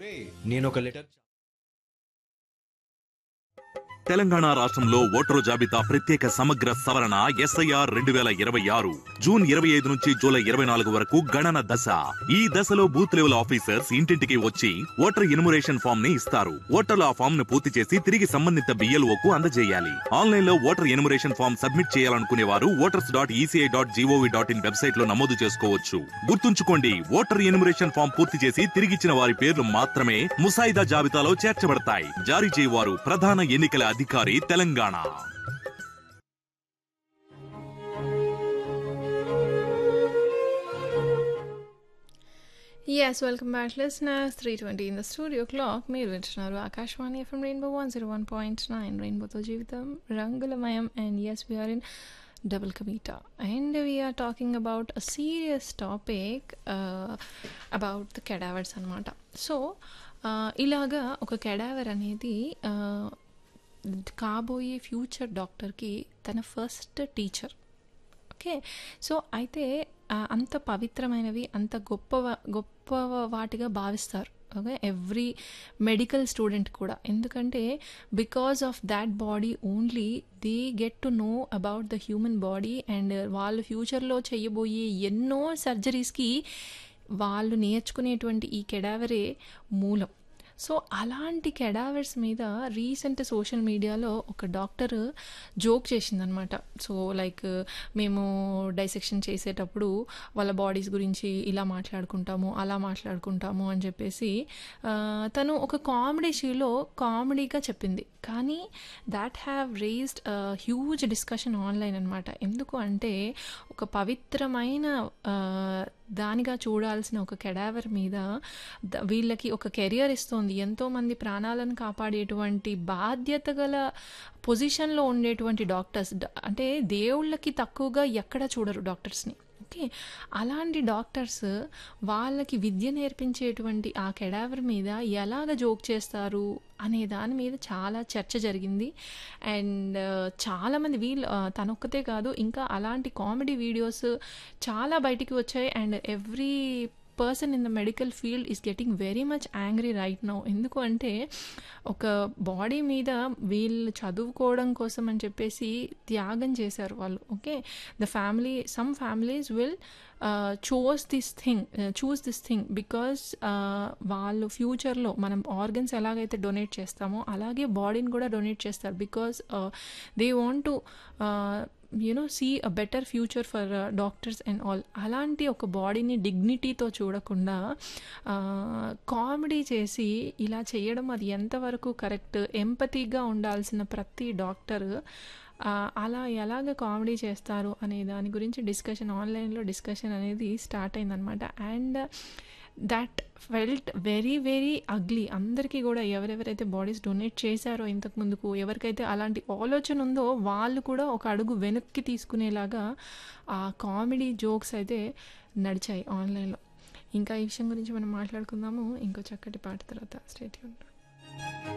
నేను ఒక లెటర్ తెలంగాణ రాష్ట్రంలో ఓటరు జాబితా ప్రత్యేక సమగ్ర సవరణ ఎస్ఐఆర్ రెండు వేల ఇరవై ఆరు జూన్ ఇరవై ఐదు నుంచి జూలై ఇరవై నాలుగు వరకు గణన దశ ఈ దశలో బూత్ లెవెల్ ఆఫీసర్స్ ఇంటింటికి వచ్చి ఓటర్ ఇన్మురేషన్ ఫామ్ ని ఇస్తారు ఓటర్లు ఆ ఫామ్ ను పూర్తి చేసి తిరిగి సంబంధిత బిఎల్ఓ కు అందజేయాలి ఆన్లైన్ లో ఓటర్ ఇన్మురేషన్ ఫామ్ సబ్మిట్ చేయాలనుకునే వారు voters dot ECI dot GOV dot in website లో నమోదు చేసుకోవచ్చు గుర్తుంచుకోండి ఓటర్ ఇన్మురేషన్ ఫామ్ పూర్తి చేసి తిరిగిచ్చిన వారి పేర్లు మాత్రమే ముసాయిదా జాబితాలో చేర్చబడతాయి జారీ చేయవారు ప్రధాన ఎన్నికల అధికారి Telangana Yes, welcome back, listeners. 320 in the studio clock. మీరు వింటున్నారు Akashvani FM Rainbow one zero one point nine రెయిన్బోతో జీవితం రంగులమయం and yes we are in double కమీటా and we are talking about a serious topic about the cadavers అనమాట సో ఇలాగా ఒక cadaver అనేది uh, కాబోయే ఫ్యూచర్ డాక్టర్కి తన ఫస్ట్ టీచర్ ఓకే సో అయితే ఆ, అంత పవిత్రమైనవి అంత గొప్ప గొప్ప వాటిగా భావిస్తారు ఓకే ఎవ్రీ మెడికల్ స్టూడెంట్ కూడా ఎందుకంటే because of that body only they get to know about the human body and వాళ్ళు ఫ్యూచర్లో చేయబోయే ఎన్నో సర్జరీస్కి వాళ్ళు నేర్చుకునేటువంటి ఈ కెడావరే మూలం సో అలాంటి కెడావర్స్ మీద రీసెంట్ సోషల్ మీడియాలో ఒక డాక్టర్ జోక్ చేసిందనమాట సో లైక్ మేము డైసెక్షన్ చేసేటప్పుడు వాళ్ళ బాడీస్ గురించి ఇలా మాట్లాడుకుంటాము అలా మాట్లాడుకుంటాము అని చెప్పేసి ఆ, తను ఒక కామెడీ షోలో కామెడీగా చెప్పింది కానీ that have raised huge discussion online అనమాట ఎందుకు అంటే ఒక పవిత్రమైన ఆ, దానిగా చూడాల్సిన ఒక కెడావర్ మీద ద- వీళ్ళకి ఒక కెరియర్ ఇస్తుంది ఎంతోమంది ప్రాణాలను కాపాడేటువంటి బాధ్యత గల పొజిషన్లో ఉండేటువంటి డాక్టర్స్ డ- అంటే దేవుళ్ళకి తక్కువగా ఎక్కడ చూడరు డాక్టర్స్ని ఓకే అలాంటి డాక్టర్స్ వాళ్ళకి విద్య నేర్పించేటువంటి ఆ కెడావర్ మీద ఎలాగ జోక్ చేస్తారు అనే దాని మీద చాలా చర్చ జరిగింది అండ్ చాలామంది వీళ్ళు ఆ, తనొక్కతే కాదు ఇంకా అలాంటి కామెడీ వీడియోస్ చాలా బయటికి వచ్చాయి and every person in the medical field is getting very much angry right now ఎందుకు అంటే ఒక బాడీ మీద వీళ్ళు చదువుకోవడం కోసం అని చెప్పేసి త్యాగం చేశారు వాళ్ళు okay the family some families will choose this thing choose this thing because వాళ్ళు ఫ్యూచర్లో మనం ఆర్గన్స్ ఎలాగైతే డొనేట్ చేస్తామో అలాగే బాడీని కూడా డొనేట్ చేస్తారు because they want to you know see a better future for doctors and all అలాంటి ఒక బాడీని డిగ్నిటీతో చూడకుండా కామెడీ చేసి ఇలా చేయడం అది ఎంతవరకు కరెక్ట్ ఎంపతిగా ఉండాల్సిన ప్రతి డాక్టర్ అలా ఎలాగ కామెడీ చేస్తారు అనే దాని గురించి డిస్కషన్ ఆన్లైన్లో డిస్కషన్ అనేది స్టార్ట్ అయిందనమాట and that felt very very ugly అందరికీ కూడా ఎవరెవరైతే బాడీస్ డొనేట్ చేశారో ఇంతకు ముందుకు ఎవరికైతే అలాంటి ఆలోచన ఉందో వాళ్ళు కూడా ఒక అడుగు వెనక్కి తీసుకునేలాగా ఆ కామెడీ జోక్స్ అయితే నడిచాయి ఆన్లైన్లో ఇంకా ఈ విషయం గురించి మనం మాట్లాడుకుందాము ఇంకో చక్కటి పాట తర్వాత స్టేట్